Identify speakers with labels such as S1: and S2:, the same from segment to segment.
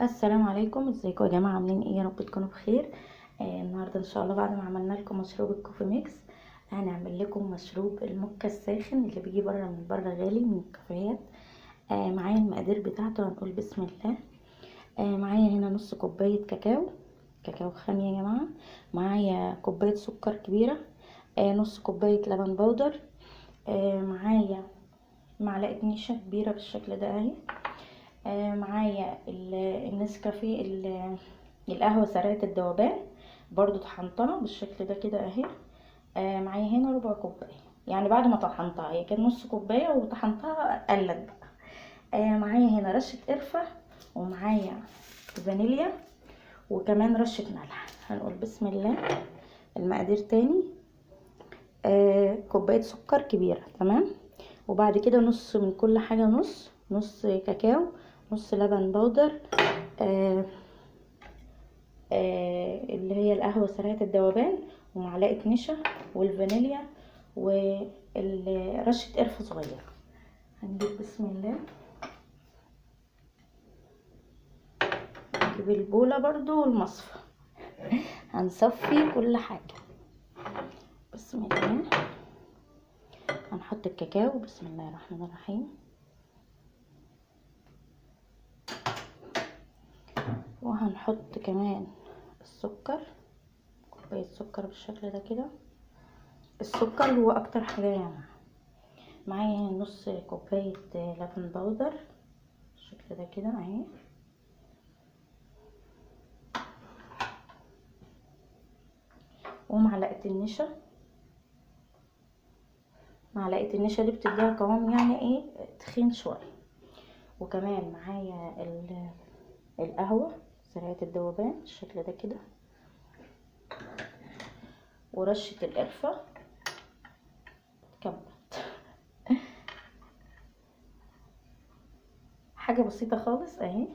S1: السلام عليكم ازيكم يا جماعه عاملين ايه يا رب تكونوا بخير آه النهارده ان شاء الله بعد ما عملنا لكم مشروب الكوفي ميكس هنعمل لكم مشروب الموكا الساخن اللي بيجي بره من بره غالي من الكافيهات آه معايا المقادير بتاعته هنقول بسم الله آه معايا هنا نص كوبايه كاكاو كاكاو خام يا جماعه معايا كوبايه سكر كبيره آه نص كوبايه لبن بودر آه معايا معلقه نشا كبيره بالشكل ده اهي آه معايا النسكافيه القهوة سريعة الذوبان برضو طحنتها بالشكل ده كده اهي آه معايا هنا ربع كوباية يعني بعد ما طحنتها هي كان نص كوباية وطحنتها قلت بقى آه معايا هنا رشة قرفة ومعايا فانيليا وكمان رشة ملح هنقول بسم الله المقادير تاني آه كوباية سكر كبيرة تمام وبعد كده نص من كل حاجة نص نص كاكاو نص لبن بودر آه آه اللي هي القهوة سريعة الذوبان ومعلقة نشا والفانيليا ورشة قرفة صغيرة هنجيب بسم الله نجيب البولة برضو والمصفى هنصفي كل حاجة بسم الله هنحط الكاكاو بسم الله الرحمن الرحيم وهنحط كمان السكر كوباية سكر بالشكل ده كده السكر هو اكتر حاجة يعني معايا نص كوباية لبن بودر بالشكل ده كده اهي ومعلقة النشا معلقة النشا دي بتديها قوام يعني ايه تخين شوية وكمان معايا القهوة سريعة الذوبان بالشكل ده كده ورشة القرفة كملت حاجة بسيطة خالص اهي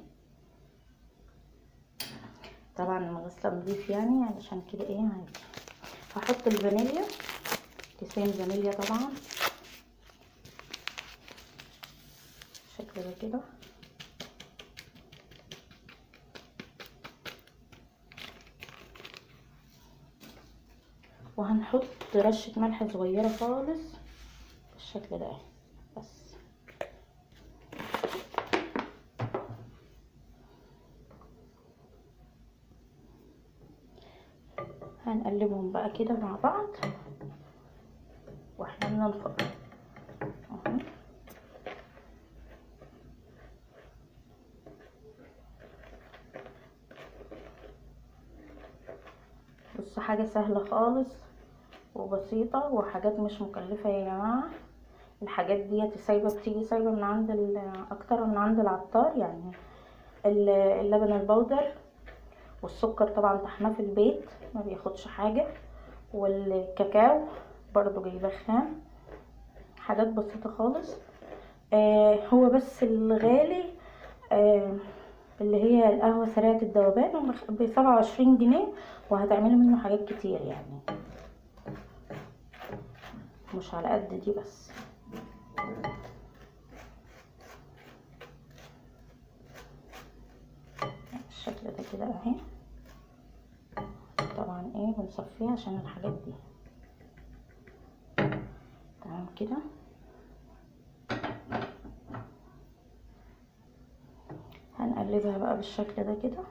S1: طبعا المغسلة نضيف يعني علشان كده ايه عادي هحط الفانيليا كيسين فانيليا طبعا بالشكل ده كده وهنحط رشة ملح صغيرة خالص بالشكل ده بس هنقلبهم بقى كده مع بعض واحنا بننفض اهو بص حاجة سهلة خالص وبسيطة وحاجات مش مكلفة يا جماعة الحاجات ديت سايبة بتيجي سايبة من عند اكتر من عند العطار يعني اللبن البودر والسكر طبعا طحناه في البيت ما بياخدش حاجة والكاكاو برضو جايباه خام حاجات بسيطة خالص آه هو بس الغالي آه اللي هي القهوة سريعة الذوبان بسبعة وعشرين جنيه وهتعملي منه حاجات كتير يعني مش على قد دي بس بالشكل ده كده اهي طبعا ايه بنصفيها عشان الحاجات دي تمام كده هنقلبها بقى بالشكل ده كده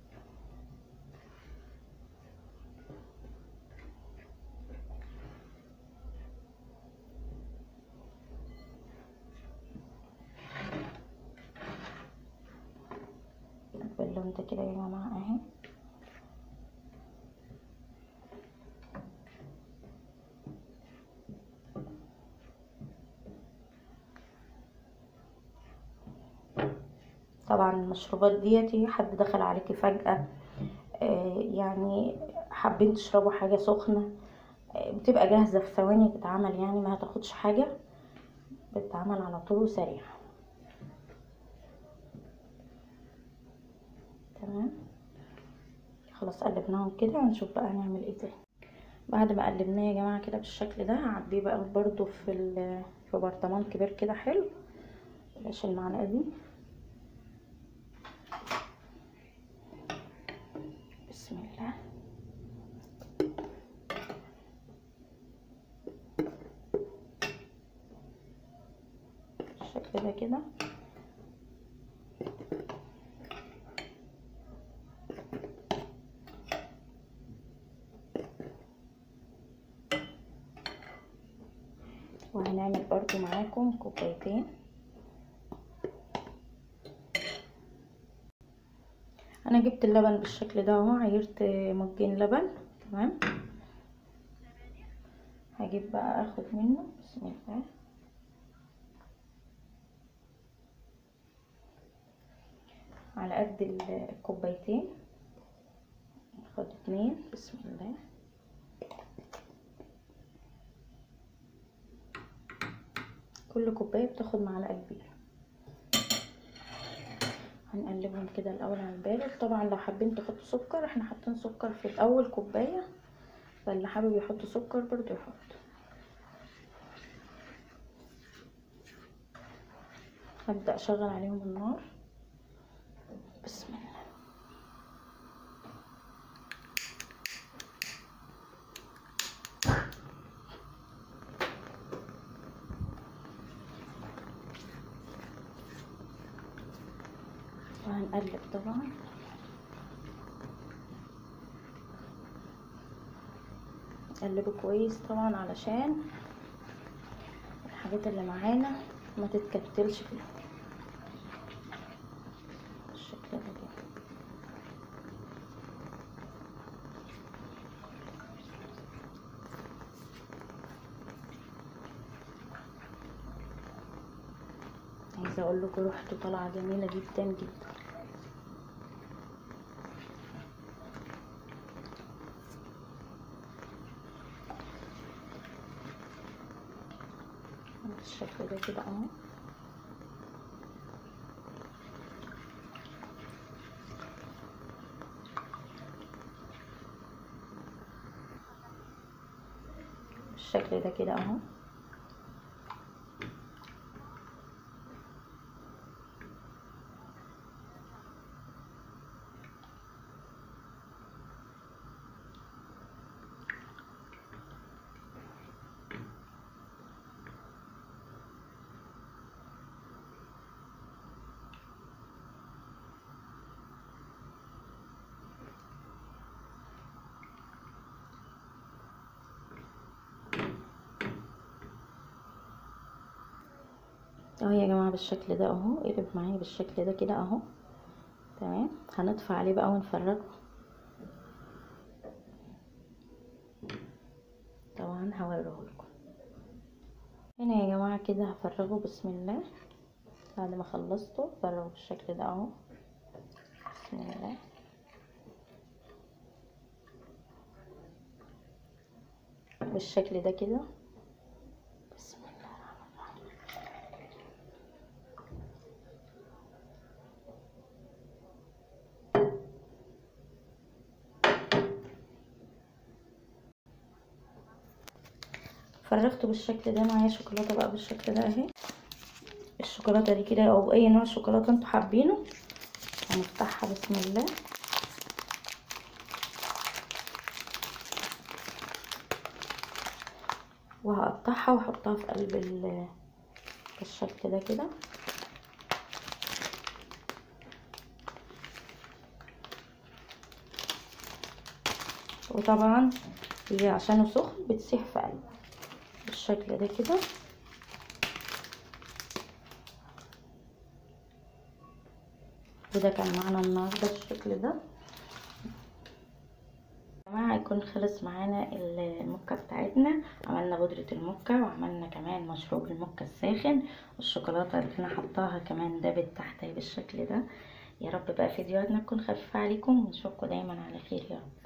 S1: باللون ده كده يا جماعه اهي طبعا المشروبات ديتي حد دخل عليكي فجأة آه يعني حابين تشربوا حاجة سخنة آه بتبقى جاهزة في ثواني تتعمل يعني ما هتاخدش حاجة بتتعمل على طول وسريع تمام خلاص قلبناهم كده هنشوف بقى هنعمل ايه تاني بعد ما قلبناه يا جماعة كده بالشكل ده هعبيه بقى برضو في في برطمان كبير كده حلو بلاش المعلقة دي كده وهنعمل برضو معاكم كوبايتين انا جبت اللبن بالشكل ده اهو عيرت مجين لبن تمام هجيب بقى اخد منه بسم الله على قد الكوبايتين ناخد اتنين بسم الله كل كوبايه بتاخد معلقه كبيره هنقلبهم كده الاول على البارد طبعا لو حابين تحطوا سكر احنا حاطين سكر في الاول كوبايه فاللي حابب يحط سكر برضو يحط هبدا اشغل عليهم النار بسم الله وهنقلب طبعا نقلبه كويس طبعا علشان الحاجات اللي معانا ما تتكتلش فيه بالشكل ده كده عايزه اقول لكم ريحته طالعه جميله جدا جدا بالشكل ده كده اهو بالشكل ده كده اهو اهو يا جماعه بالشكل ده اهو قلب معايا بالشكل ده كده اهو تمام هنطفي عليه بقى ونفرغه طبعا هوريه لكم هنا يا جماعه كده هفرغه بسم الله بعد ما خلصته فرغه بالشكل ده اهو بسم الله بالشكل ده كده بسم الله الرحمن الرحيم فرغته بالشكل ده معايا شوكولاته بقى بالشكل ده اهي الشوكولاته دي كده او اي نوع شوكولاته انتوا حابينه هنفتحها بسم الله وهقطعها واحطها في قلب ال بالشكل ده كده وطبعا هي عشانه سخن بتسيح في قلبه بالشكل ده كده وده كان معانا النهارده بالشكل ده يا جماعه هيكون خلص معانا المكه بتاعتنا عملنا بودره المكه وعملنا كمان مشروب المكه الساخن والشوكولاته اللي انا حطاها كمان دابت تحت بالشكل ده يا رب بقى فيديوهاتنا تكون خفيفه عليكم ونشوفكم دايما على خير يا رب